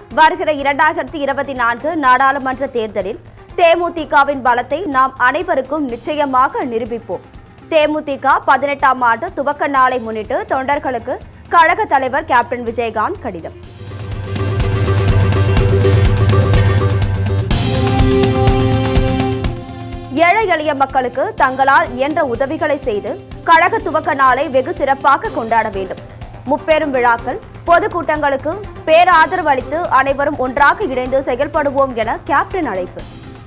வருகிற இரண்டாயிரத்தி இருபத்தி நான்கு நாடாளுமன்ற தேர்தலில் தேமுதிகவின் பலத்தை நாம் அனைவருக்கும் நிச்சயமாக நிரூபிப்போம் தேமுதிக பதினெட்டாம் ஆண்டு துவக்க நாளை முன்னிட்டு தொண்டர்களுக்கு கழக தலைவர் கேப்டன் விஜயகாந்த் கடிதம் ஏழை எளிய மக்களுக்கு தங்களால் இயன்ற உதவிகளை செய்து கழக துவக்க நாளை வெகு சிறப்பாக கொண்டாட வேண்டும் முப்பெரும் விழாக்கள் பொதுக்கூட்டங்களுக்கு பேராதரவு அளித்து அனைவரும் ஒன்றாக இணைந்து செயல்படுவோம் என கேப்டன் அழைப்பு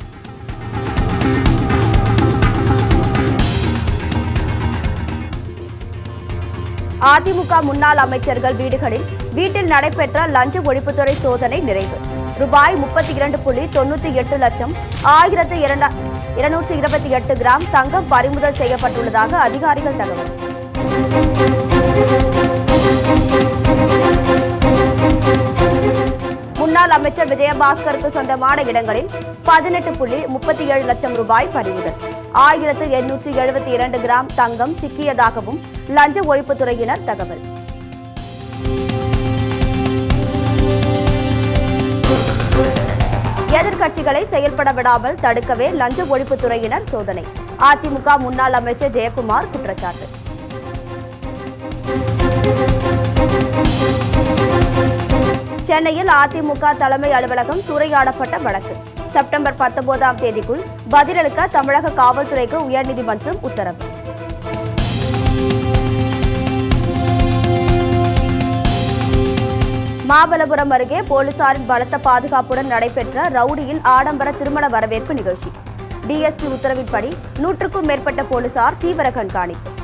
அதிமுக முன்னாள் அமைச்சர்கள் வீடுகளில் வீட்டில் நடைபெற்ற லஞ்ச ஒழிப்புத்துறை சோதனை நிறைவு ரூபாய் முப்பத்தி இரண்டு புள்ளி தொண்ணூத்தி எட்டு லட்சம் ஆயிரத்து இரண்டா- இருநூற்று இருபத்தி எட்டு கிராம் தங்கம் பறிமுதல் செய்யப்பட்டுள்ளதாக அதிகாரிகள் தகவல் முன்னாள் அமைச்சர் விஜயபாஸ்கருக்கு சொந்தமான இடங்களில் பதினெட்டு புள்ளி முப்பத்தி ஏழு லட்சம் ரூபாய் பறிமுதல் ஆயிரத்து எண்ணூற்று எழுபத்தி இரண்டு கிராம் தங்கம் சிக்கியதாகவும் லஞ்ச ஒழிப்புத்துறையினர் தகவல் எதிர்க்கட்சிகளை செயல்பட விடாமல் தடுக்கவே லஞ்ச ஒழிப்புத்துறையினர் சோதனை அதிமுக முன்னாள் அமைச்சர் ஜெயக்குமார் குற்றச்சாட்டு சென்னையில் அதிமுக தலைமை அலுவலகம் சூறையாடப்பட்ட வழக்கு செப்டம்பர் பத்தொன்பதாம் தேதிக்குள் பதிலளிக்க தமிழக காவல்துறைக்கு உயர்நீதிமன்றம் உத்தரவு மாமல்லபுரம் அருகே போலீசாரின் பலத்த பாதுகாப்புடன் நடைபெற்ற ரவுடியின் ஆடம்பர திருமண வரவேற்பு நிகழ்ச்சி டிஎஸ்பி உத்தரவின்படி நூற்றுக்கும் மேற்பட்ட போலீசார் தீவிர கண்காணிப்பு